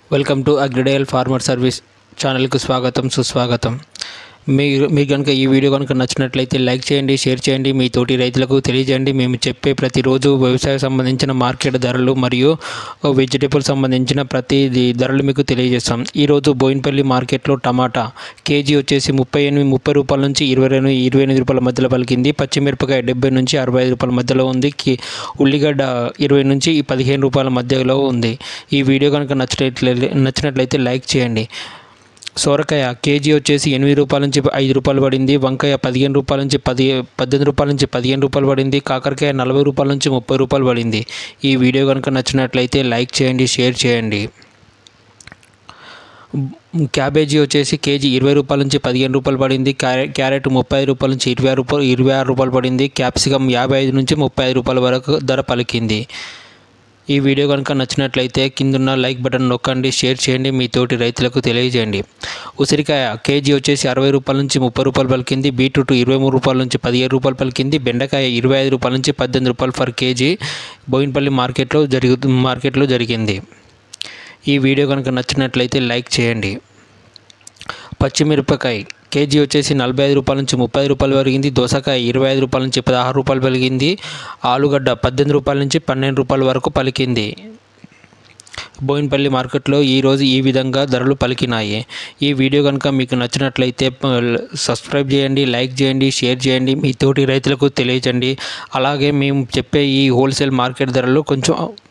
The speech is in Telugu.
welcome to Agridale farmer service ఛానల్కు స్వాగతం సుస్వాగతం మీరు మీకు కనుక ఈ వీడియో కనుక నచ్చినట్లయితే లైక్ చేయండి షేర్ చేయండి మీ తోటి రైతులకు తెలియజేయండి మేము చెప్పే ప్రతిరోజు వ్యవసాయ సంబంధించిన మార్కెట్ ధరలు మరియు వెజిటేబుల్ సంబంధించిన ప్రతి ధరలు మీకు తెలియజేస్తాం ఈరోజు బోయినపల్లి మార్కెట్లో టమాటా కేజీ వచ్చేసి ముప్పై ఎనిమిది ముప్పై రూపాయల నుంచి ఇరవై రెండు ఇరవై ఎనిమిది రూపాయల మధ్యలో పలికింది పచ్చిమిరపకాయ డెబ్బై నుంచి అరవై ఐదు రూపాయల మధ్యలో ఉంది కి ఉల్లిగడ్డ ఇరవై నుంచి పదిహేను రూపాయల మధ్యలో ఉంది ఈ వీడియో కనుక నచ్చినట్లయితే నచ్చినట్లయితే లైక్ చేయండి సోరకాయ కేజీ వచ్చేసి ఎనిమిది రూపాయల నుంచి ఐదు రూపాయలు పడింది వంకాయ పదిహేను రూపాయల నుంచి పది పద్దెనిమిది రూపాయల నుంచి పదిహేను రూపాయలు పడింది కాకరకాయ నలభై రూపాయల నుంచి ముప్పై రూపాయలు పడింది ఈ వీడియో కనుక నచ్చినట్లయితే లైక్ చేయండి షేర్ చేయండి క్యాబేజీ వచ్చేసి కేజీ ఇరవై రూపాయల నుంచి పదిహేను రూపాయలు పడింది క్యారెట్ క్యారెట్ ముప్పై రూపాయల నుంచి ఇరవై రూపాయలు ఇరవై ఆరు రూపాయలు పడింది క్యాప్సికమ్ యాభై ఐదు నుంచి ముప్పై ఐదు రూపాయల వరకు ధర పలికింది ఈ వీడియో కనుక నచ్చినట్లయితే కిందున్న లైక్ బటన్ నొక్కండి షేర్ చేయండి మీ తోటి రైతులకు తెలియజేయండి ఉసిరికాయ కేజీ వచ్చేసి అరవై రూపాయల నుంచి ముప్పై రూపాయలు పలికింది బీట్రూట్ ఇరవై మూడు రూపాయల నుంచి పదిహేను రూపాయలు పలికింది బెండకాయ ఇరవై ఐదు రూపాయల నుంచి పద్దెనిమిది రూపాయలు ఫర్ కేజీ బోయినపల్లి మార్కెట్లో జరుగు మార్కెట్లో జరిగింది ఈ వీడియో కనుక నచ్చినట్లయితే లైక్ చేయండి పచ్చిమిరపకాయ కేజీ వచ్చేసి నలభై ఐదు రూపాయల నుంచి ముప్పై రూపాయలు పెరిగింది దోసకాయ ఇరవై ఐదు రూపాయల నుంచి పదహారు రూపాయలు పెరిగింది ఆలుగడ్డ పద్దెనిమిది రూపాయల నుంచి పన్నెండు రూపాయల వరకు పలికింది బోయినపల్లి మార్కెట్లో ఈరోజు ఈ విధంగా ధరలు పలికినాయి ఈ వీడియో కనుక మీకు నచ్చినట్లయితే సబ్స్క్రైబ్ చేయండి లైక్ చేయండి షేర్ చేయండి మీ తోటి రైతులకు తెలియజేయండి అలాగే మేము చెప్పే ఈ హోల్సేల్ మార్కెట్ ధరలు కొంచెం